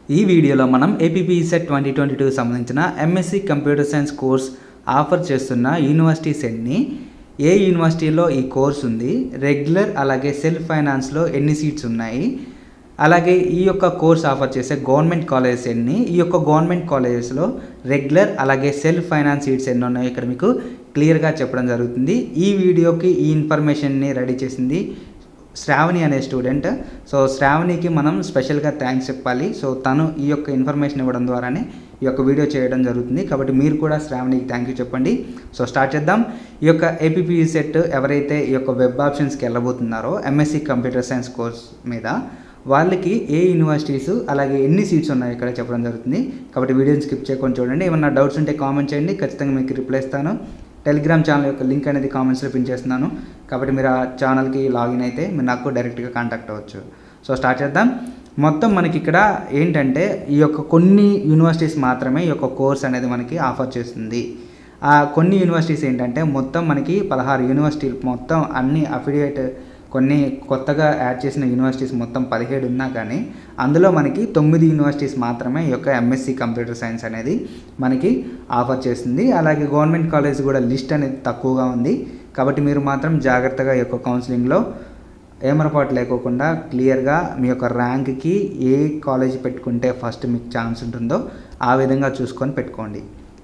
ఈ వీడియోలో మనం APP CET twenty twenty two సంబంధించిన MSc computer science course offer చేస్తున్న యూనివర్సిటీస్ ఎన్ని ఏ యూనివర్సిటీలో ఈ కోర్స్ ఉంది రెగ్యులర్ అలాగే సెల్ఫ్ ఫైనాన్స్లో ఎన్ని సీట్స్ ఉన్నాయి అలాగే ఈ యొక్క కోర్స్ ఆఫర్ చేసే గవర్నమెంట్ కాలేజెస్ ఎన్ని ఈ యొక్క గవర్నమెంట్ కాలేజెస్లో రెగ్యులర్ అలాగే సెల్ఫ్ ఫైనాన్స్ సీట్స్ ఎన్ని ఉన్నాయో ఇక్కడ మీకు క్లియర్గా చెప్పడం జరుగుతుంది ఈ వీడియోకి ఈ ఇన్ఫర్మేషన్ని రెడీ చేసింది శ్రావణి అనే స్టూడెంట్ సో శ్రావణికి మనం స్పెషల్గా థ్యాంక్స్ చెప్పాలి సో తను ఈ యొక్క ఇన్ఫర్మేషన్ ఇవ్వడం ద్వారానే ఈ యొక్క వీడియో చేయడం జరుగుతుంది కాబట్టి మీరు కూడా శ్రావణికి థ్యాంక్ యూ చెప్పండి సో స్టార్ట్ చేద్దాం ఈ యొక్క ఏపీపీ సెట్ ఎవరైతే ఈ యొక్క వెబ్ ఆప్షన్స్కి వెళ్ళబోతున్నారో ఎంఎస్సి కంప్యూటర్ సైన్స్ కోర్స్ మీద వాళ్ళకి ఏ యూనివర్సిటీస్ అలాగే ఎన్ని సీట్స్ ఉన్నాయో ఇక్కడ చెప్పడం జరుగుతుంది కాబట్టి వీడియోని స్కిప్ చేయకుండా చూడండి ఏమన్నా డౌట్స్ ఉంటే కామెంట్ చేయండి ఖచ్చితంగా మీకు రిప్లై ఇస్తాను టెలిగ్రామ్ ఛానల్ యొక్క లింక్ అనేది కామెంట్స్లో పిన్ చేస్తున్నాను కాబట్టి మీరు ఆ ఛానల్కి లాగిన్ అయితే మీరు నాకు డైరెక్ట్గా కాంటాక్ట్ అవ్వచ్చు సో స్టార్ట్ చేద్దాం మొత్తం మనకి ఇక్కడ ఏంటంటే ఈ యొక్క కొన్ని యూనివర్సిటీస్ మాత్రమే ఈ యొక్క కోర్స్ అనేది మనకి ఆఫర్ చేస్తుంది ఆ కొన్ని యూనివర్సిటీస్ ఏంటంటే మొత్తం మనకి పదహారు యూనివర్సిటీలు మొత్తం అన్ని అఫిలియేట్ కొన్ని కొత్తగా యాడ్ చేసిన యూనివర్సిటీస్ మొత్తం పదిహేడు ఉన్నా కానీ అందులో మనకి తొమ్మిది యూనివర్సిటీస్ మాత్రమే ఈ యొక్క ఎంఎస్సి కంప్యూటర్ సైన్స్ అనేది మనకి ఆఫర్ చేస్తుంది అలాగే గవర్నమెంట్ కాలేజ్ కూడా లిస్ట్ అనేది తక్కువగా ఉంది కాబట్టి మీరు మాత్రం జాగ్రత్తగా ఈ యొక్క కౌన్సిలింగ్లో ఏమరపాటు లేకోకుండా క్లియర్గా మీ యొక్క ర్యాంక్కి ఏ కాలేజ్ పెట్టుకుంటే ఫస్ట్ మీకు ఛాన్స్ ఉంటుందో ఆ విధంగా చూసుకొని పెట్టుకోండి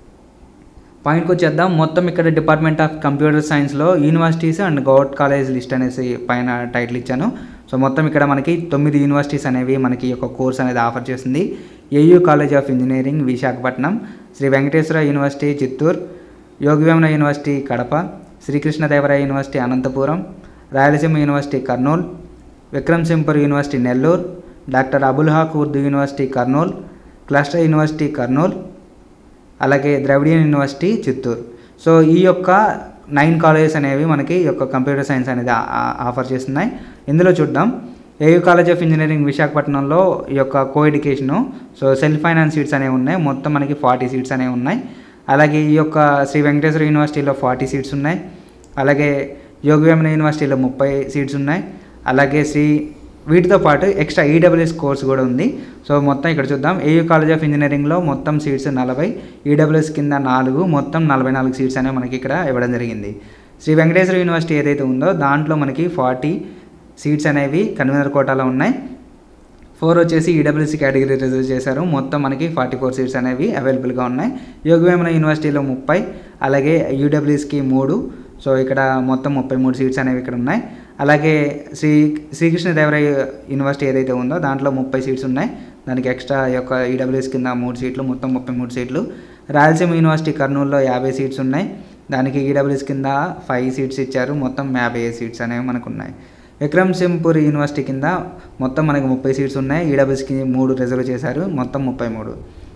పాయింట్కి వచ్చేద్దాం మొత్తం ఇక్కడ డిపార్ట్మెంట్ ఆఫ్ కంప్యూటర్ సైన్స్లో universities and government college list అనేసి పైన టైటిల్ ఇచ్చాను సో మొత్తం ఇక్కడ మనకి తొమ్మిది యూనివర్సిటీస్ అనేవి మనకి ఒక కోర్స్ అనేది ఆఫర్ చేస్తుంది AU college of engineering Visakhapatnam Sri Venkateswara university Chittoor Yogi Vemana university Kadapa Sri Krishnadevaraya university Anantapur Rayalaseema university Kurnool Vikram Simhapuri university Nellore doctor Abul Haq Urdu university Kurnool cluster university Kurnool అలాగే ద్రవిడియన్ యూనివర్సిటీ చిత్తూరు సో ఈ యొక్క నైన్ కాలేజెస్ అనేవి మనకి ఈ యొక్క కంప్యూటర్ సైన్స్ అనేది ఆఫర్ చేస్తున్నాయి ఇందులో చూద్దాం ఏయూ కాలేజ్ ఆఫ్ ఇంజనీరింగ్ విశాఖపట్నంలో ఈ యొక్క co education so self finance seats అనేవి ఉన్నాయి మొత్తం మనకి ఫార్టీ సీట్స్ అనేవి ఉన్నాయి అలాగే ఈ యొక్క శ్రీ వెంకటేశ్వర యూనివర్సిటీలో ఫార్టీ సీట్స్ ఉన్నాయి అలాగే యోగవేమన యూనివర్సిటీలో ముప్పై సీట్స్ ఉన్నాయి అలాగే శ్రీ వీటితో పాటు ఎక్స్ట్రా ఈడబ్ల్యూఎస్ కోర్స్ కూడా ఉంది సో మొత్తం ఇక్కడ చూద్దాం ఏయూ కాలేజ్ ఆఫ్ ఇంజనీరింగ్లో మొత్తం సీట్స్ నలభై ఈడబ్ల్యూఎస్ కింద నాలుగు మొత్తం నలభై నాలుగు సీట్స్ అనేవి మనకి ఇక్కడ ఇవ్వడం జరిగింది శ్రీ వెంకటేశ్వర యూనివర్సిటీ ఏదైతే ఉందో దాంట్లో మనకి ఫార్టీ సీట్స్ అనేవి కన్వీనర్ కోటాలో ఉన్నాయి ఫోర్ వచ్చేసి ఈడబ్ల్యూసీ కేటగిరీ రిజర్వ్ చేశారు మొత్తం మనకి ఫార్టీ ఫోర్ సీట్స్ అనేవి అవైలబుల్గా ఉన్నాయి యోగవేమన యూనివర్సిటీలో ముప్పై అలాగే యూడబ్ల్యూస్కి మూడు సో ఇక్కడ మొత్తం ముప్పై మూడు సీట్స్ అనేవి ఇక్కడ ఉన్నాయి అలాగే శ్రీ శ్రీకృష్ణదేవరాయ యూనివర్సిటీ ఏదైతే ఉందో దాంట్లో ముప్పై సీట్స్ ఉన్నాయి దానికి ఎక్స్ట్రా యొక్క ఈడబ్ల్యూఎస్ కింద మూడు సీట్లు మొత్తం ముప్పై మూడు సీట్లు రాయలసీమ యూనివర్సిటీ కర్నూలులో యాభై సీట్స్ ఉన్నాయి దానికి ఈడబ్ల్యూఎస్ కింద ఫైవ్ సీట్స్ ఇచ్చారు మొత్తం యాభై సీట్స్ అనేవి మనకు ఉన్నాయి విక్రమ్ సింపూర్ యూనివర్సిటీ కింద మొత్తం మనకి ముప్పై సీట్స్ ఉన్నాయి ఈడబ్ల్యూఎస్కి మూడు రిజర్వ్ చేశారు మొత్తం ముప్పై మూడు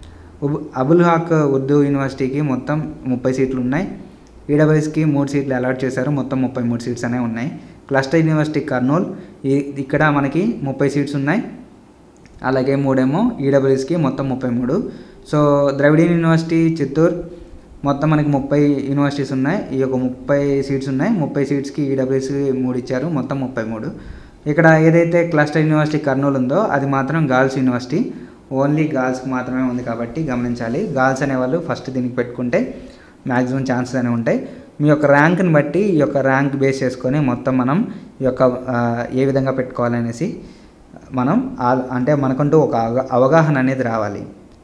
అబుల్ హాక్ ఉర్దూ యూనివర్సిటీకి మొత్తం ముప్పై సీట్లు ఉన్నాయి ఈడబ్ల్యూఎస్కి మూడు సీట్లు అలాట్ చేశారు మొత్తం ముప్పై మూడు సీట్స్ అనేవి ఉన్నాయి క్లస్టర్ యూనివర్సిటీ కర్నూలు ఇక్కడ మనకి ముప్పై సీట్స్ ఉన్నాయి అలాగే మూడేమో ఈడబ్ల్యూఎస్కి మొత్తం ముప్పై మూడు సో ద్రవిడియన్ యూనివర్సిటీ చిత్తూరు మొత్తం మనకి ముప్పై యూనివర్సిటీస్ ఉన్నాయి ఈ యొక్క ముప్పై సీట్స్ ఉన్నాయి ముప్పై సీట్స్కి ఈడబ్ల్యూఎస్ మూడు ఇచ్చారు మొత్తం ముప్పై మూడు ఇక్కడ ఏదైతే క్లస్టర్ యూనివర్సిటీ కర్నూలు ఉందో అది మాత్రం గర్ల్స్ యూనివర్సిటీ ఓన్లీ గర్ల్స్కి మాత్రమే ఉంది కాబట్టి గమనించాలి గర్ల్స్ అనేవాళ్ళు ఫస్ట్ దీనికి పెట్టుకుంటే మ్యాక్సిమం ఛాన్సెస్ అనేవి ఉంటాయి మీ యొక్క ర్యాంక్ని బట్టి ఈ యొక్క ర్యాంక్ బేస్ చేసుకొని మొత్తం మనం ఈ యొక్క ఏ విధంగా పెట్టుకోవాలనేసి మనం అంటే మనకంటూ ఒక అవగాహన అనేది రావాలి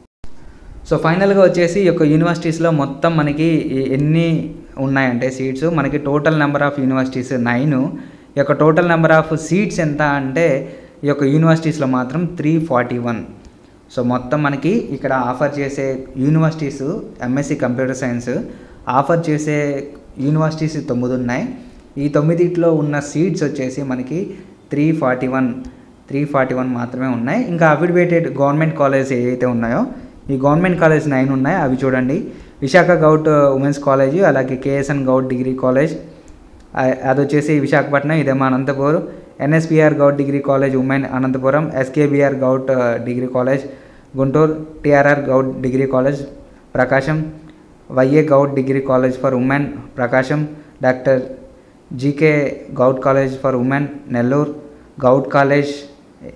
సో ఫైనల్గా వచ్చేసి ఈ యొక్క యూనివర్సిటీస్లో మొత్తం మనకి ఎన్ని ఉన్నాయంటే సీట్స్ మనకి total number of universities nine ఈ యొక్క టోటల్ నెంబర్ ఆఫ్ సీట్స్ ఎంత అంటే ఈ యొక్క యూనివర్సిటీస్లో మాత్రం త్రీ ఫార్టీ వన్ సో మొత్తం మనకి ఇక్కడ ఆఫర్ చేసే universities MSc computer science offer చేసే యూనివర్సిటీస్ తొమ్మిది ఉన్నాయి ఈ తొమ్మిదిట్లో ఉన్న సీట్స్ వచ్చేసి మనకి three forty one three forty one మాత్రమే ఉన్నాయి ఇంకా అఫిడవేటెడ్ గవర్నమెంట్ కాలేజ్ ఏవైతే ఉన్నాయో ఈ గవర్నమెంట్ కాలేజ్ నైన్ ఉన్నాయి అవి చూడండి విశాఖ గౌట్ ఉమెన్స్ కాలేజ్ అలాగే కేఎస్ఎన్ గౌట్ డిగ్రీ కాలేజ్ అది వచ్చేసి విశాఖపట్నం ఇదేమో Anantapuram NSPR govt degree college women Anantapuram SKBR govt degree college Guntur TRR govt degree college Prakasam YA govt degree college for women Prakasam doctor GK govt college for women Nellore govt college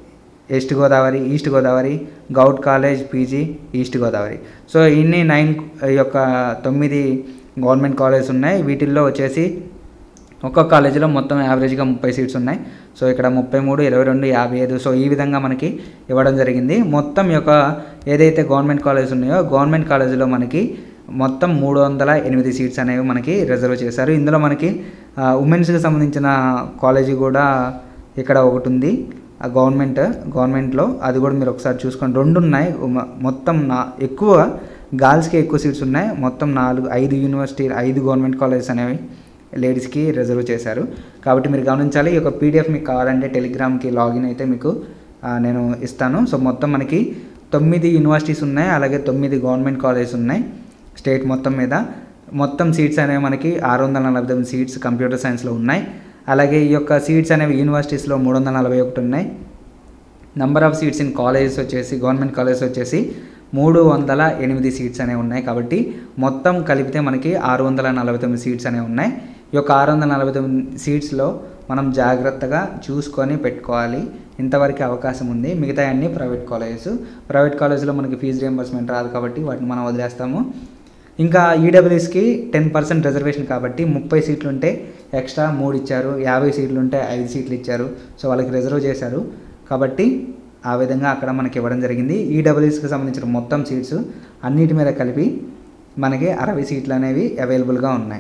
west Godavari east Godavari govt college PG east Godavari so ఇన్ని nine యొక్క తొమ్మిది government colleges ఉన్నాయి వీటిల్లో వచ్చేసి ఒక్కొక్క కాలేజీలో మొత్తం యావరేజ్గా ముప్పై సీట్స్ ఉన్నాయి సో ఇక్కడ ముప్పై మూడు ఇరవై రెండు యాభై ఐదు సో ఈ విధంగా మనకి ఇవ్వడం జరిగింది మొత్తం యొక్క ఏదైతే గవర్నమెంట్ కాలేజెస్ ఉన్నాయో గవర్నమెంట్ కాలేజీలో మనకి మొత్తం మూడు వందల ఎనిమిది సీట్స్ అనేవి మనకి రిజర్వ్ చేశారు ఇందులో మనకి ఉమెన్స్కి సంబంధించిన కాలేజీ కూడా ఇక్కడ ఒకటి ఉంది ఆ గవర్నమెంట్ గవర్నమెంట్లో అది కూడా మీరు ఒకసారి చూసుకోండి రెండు ఉన్నాయి ఉమ- మొత్తం నా ఎక్కువ గర్ల్స్కి ఎక్కువ సీట్స్ ఉన్నాయి మొత్తం నాలుగు ఐదు యూనివర్సిటీ ఐదు గవర్నమెంట్ కాలేజెస్ అనేవి లేడీస్కి రిజర్వ్ చేశారు కాబట్టి మీరు గమనించాలి ఈ యొక్క పీడిఎఫ్ మీకు కావాలంటే టెలిగ్రామ్కి లాగిన్ అయితే మీకు ఆ, నేను ఇస్తాను సో మొత్తం మనకి తొమ్మిది యూనివర్సిటీస్ ఉన్నాయి అలాగే తొమ్మిది గవర్నమెంట్ కాలేజెస్ ఉన్నాయి స్టేట్ మొత్తం మీద మొత్తం సీట్స్ అనేవి మనకి ఆరు వందల నలభై తొమ్మిది సీట్స్ కంప్యూటర్ సైన్స్లో ఉన్నాయి అలాగే ఈ యొక్క సీట్స్ అనేవి యూనివర్సిటీస్లో మూడు వందల నలభై ఒకటి ఉన్నాయి number of seats in colleges వచ్చేసి గవర్నమెంట్ కాలేజెస్ వచ్చేసి మూడు వందల ఎనిమిది సీట్స్ అనేవి ఉన్నాయి కాబట్టి మొత్తం కలిపితే మనకి ఆరు వందల నలభై తొమ్మిది సీట్స్ అనేవి ఉన్నాయి ఈ యొక్క ఆరు వందల నలభై తొమ్మిది సీట్స్లో మనం జాగ్రత్తగా చూసుకొని పెట్టుకోవాలి ఇంతవరకు అవకాశం ఉంది మిగతా అన్ని ప్రైవేట్ కాలేజెస్ ప్రైవేట్ కాలేజ్లో మనకి ఫీజు రియంబర్స్మెంట్ రాదు కాబట్టి వాటిని మనం వదిలేస్తాము ఇంకా ఈడబ్ల్యూఎస్కి టెన్ పర్సెంట్ రిజర్వేషన్ కాబట్టి ముప్పై సీట్లు ఉంటే ఎక్స్ట్రా మూడు ఇచ్చారు యాభై సీట్లు ఉంటే ఐదు సీట్లు ఇచ్చారు సో వాళ్ళకి రిజర్వ్ చేశారు కాబట్టి ఆ విధంగా అక్కడ మనకి ఇవ్వడం జరిగింది ఈడబ్ల్యూఎస్కి సంబంధించిన మొత్తం సీట్స్ అన్నిటి మీద కలిపి మనకి అరవై సీట్లు అనేవి అవైలబుల్గా ఉన్నాయి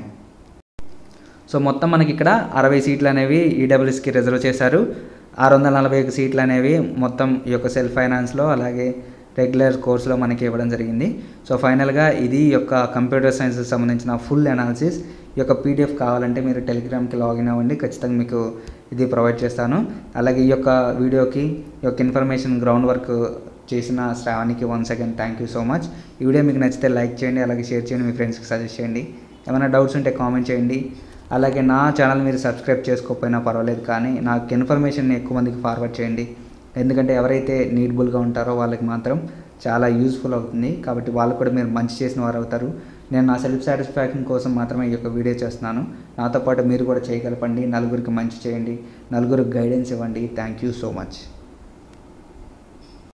సో మొత్తం మనకి ఇక్కడ అరవై సీట్లు అనేవి ఈడబ్ల్యూఎస్కి రిజర్వ్ చేశారు ఆరు వందల నలభై ఒక సీట్లు అనేవి మొత్తం ఈ యొక్క సెల్ఫ్ ఫైనాన్స్లో అలాగే రెగ్యులర్ కోర్సులో మనకి ఇవ్వడం జరిగింది సో ఫైనల్గా ఇది ఈ యొక్క కంప్యూటర్ సైన్స్కి సంబంధించిన ఫుల్ అనాలిసిస్ ఈ యొక్క పీడిఎఫ్ కావాలంటే మీరు టెలిగ్రామ్కి లాగిన్ అవ్వండి ఖచ్చితంగా మీకు ఇది ప్రొవైడ్ చేస్తాను అలాగే ఈ యొక్క వీడియోకి ఈ యొక్క ఇన్ఫర్మేషన్ గ్రౌండ్ వర్క్ చేసిన శ్రావణికి one second thank you so much ఈ వీడియో మీకు నచ్చితే లైక్ చేయండి అలాగే షేర్ చేయండి మీ ఫ్రెండ్స్కి సజెస్ట్ చేయండి ఏమైనా డౌట్స్ ఉంటే కామెంట్ చేయండి అలాగే నా ఛానల్ మీరు సబ్స్క్రైబ్ చేసుకోకపోయినా పర్వాలేదు కానీ నాకు ఇన్ఫర్మేషన్ ఎక్కువ మందికి ఫార్వర్డ్ చేయండి ఎందుకంటే ఎవరైతే నీడ్బుల్గా ఉంటారో వాళ్ళకి మాత్రం చాలా యూస్ఫుల్ అవుతుంది కాబట్టి వాళ్ళు కూడా మీరు మంచి చేసిన వారు అవుతారు నేను నా సెల్ఫ్ సాటిస్ఫాక్షన్ కోసం మాత్రమే ఈ యొక్క వీడియో చేస్తున్నాను నాతో పాటు మీరు కూడా చేయగలపండి నలుగురికి మంచి చేయండి నలుగురికి గైడెన్స్ ఇవ్వండి థ్యాంక్ యూ సో మచ్